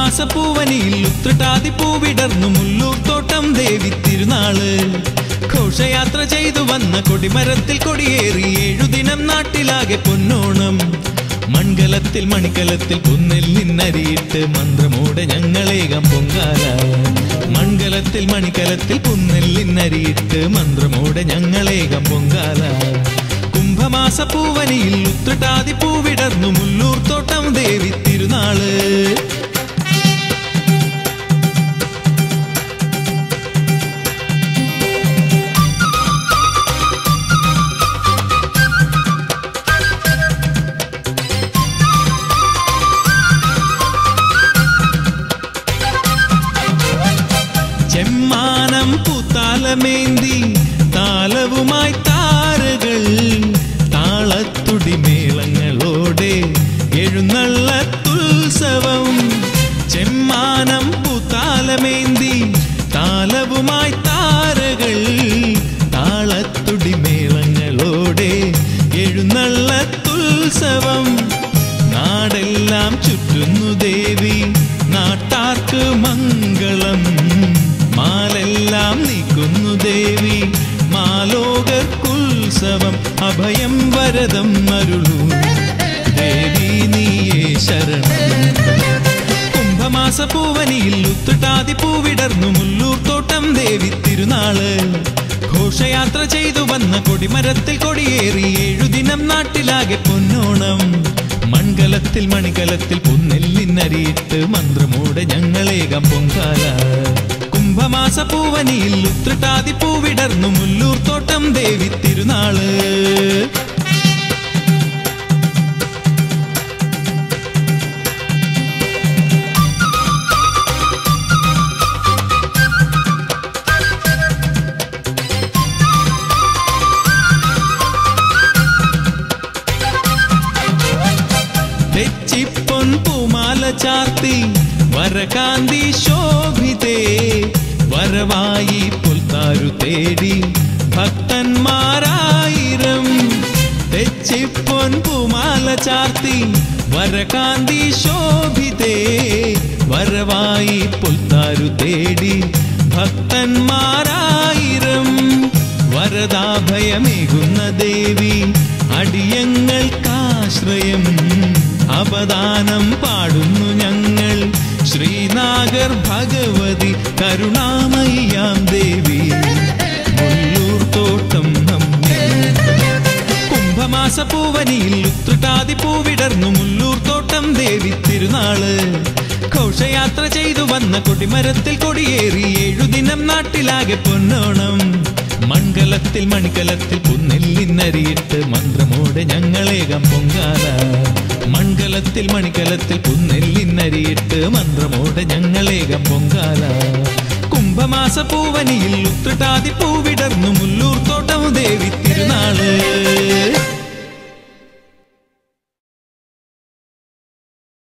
കുംഭമാസ പൂവനിയിൽ ഉത്രട്ടാതി പൂവിടർന്നു മുല്ലൂർ തോട്ടം ദേവി തിരുനാള് ഘോഷയാത്ര ചെയ്തു വന്ന കൊടിമരത്തിൽ കൊടിയേറി ഏഴുദിനം നാട്ടിലാകെ പൊന്നോണം മൺകലത്തിൽ മണിക്കലത്തിൽ പുന്നിൽ നിന്നരിയിട്ട് മന്ത്രമോടെ ഞങ്ങളേകം പൊങ്കാല മൺകലത്തിൽ മണിക്കലത്തിൽ പുന്നിൽ നിന്നരിയിട്ട് മന്ത്രമോടെ ഞങ്ങളേകം പൊങ്കാല കുംഭമാസ പൂവനിയിൽ ഉത്രട്ടാതി പൂവിടർന്നു മുല്ലൂർ തോട്ടം ദേവി തിരുനാള് ചെമ്മാനം പൂത്താലമേന്തി താലവുമായി താരകൾ താളത്തുടി മേളങ്ങളോടെ എഴുന്നള്ളത്തുത്സവം ചെമ്മാനം പൂത്താലമേന്തി താലവുമായി താരകൾ താളത്തുടി മേളങ്ങളോടെ എഴുന്നള്ളത്തുത്സവം നാടെല്ലാം ചുറ്റുന്നു ദേവി നാട്ടാർക്ക് മംഗളം മാലെല്ലാം നീക്കുന്നു ദേവി മാലോകർക്കുത്സവം അഭയം വരദം അരുളൂ ദേവി നീയേ ശരണം കുംഭമാസ പൂവനിയിൽ ഉത്തുട്ടാതി പൂവിടർന്നു മുല്ലൂർ തോട്ടം ദേവി തിരുനാള് ഘോഷയാത്ര ചെയ്തു വന്ന കൊടിമരത്തിൽ കൊടിയേറി ഏഴുദിനം നാട്ടിലാകെ പൊന്നോണം മൺകലത്തിൽ മണികലത്തിൽ പുന്നെല്ലിനരിയിട്ട് മന്ത്രമോടെ ഞങ്ങളേകം പൊങ്കാല കുംഭമാസ പൂവനിയിൽ ഉത്രട്ടാതി പൂവിടർന്നു മുല്ലൂർ തോട്ടം ദേവി തിരുനാള് തെച്ചിപ്പൊൻ പൂമാല ചാർത്തി വരകാന്തി ശോഭിതേ വരവായി പുൽത്താരു തേടി ഭക്തന്മാരായിരം തെച്ചിപ്പൊൻ പൂമാല ചാർത്തി വരകാന്തി ശോഭിതേ വരവായി പുൽത്താരു തേടി ഭക്തന്മാരായിരം വരദാഭയമേകുന്ന ദേവി അടിയങ്ങൾക്കാശ്രയം അവദാനം പാടുന്നു ഞങ്ങൾ ശ്രീനാഗർ ഭഗവതി കരുണാമയ്യാം ദേവി മുല്ലൂർ തോട്ടം നമ്മെ കുംഭമാസ പൂവനിയിൽ ഉത്രട്ടാതി പൂവിടർന്നു മുല്ലൂർ തോട്ടം ദേവി തിരുനാള് ഘോഷയാത്ര ചെയ്തു വന്ന കൊടിമരത്തിൽ കൊടിയേറി ഏഴുദിനം നാട്ടിലാകെ പൊന്നോണം മൺകലത്തിൽ മണിക്കലത്തിൽ പുന്നെല്ലിനരിയിട്ട് മന്ത്രമോടെ ഞങ്ങളേകം പൊങ്കാല മൺകലത്തിൽ മണിക്കലത്തിൽ പുന്നെല്ലിനരിയിട്ട് മന്ത്രമോടെ ഞങ്ങളേകം പൊങ്കാല കുംഭമാസ പൂവനിയിൽ ഉത്രട്ടാതി പൂവിടർന്നു മുല്ലൂർ തോട്ടം ദേവി തിരുനാള്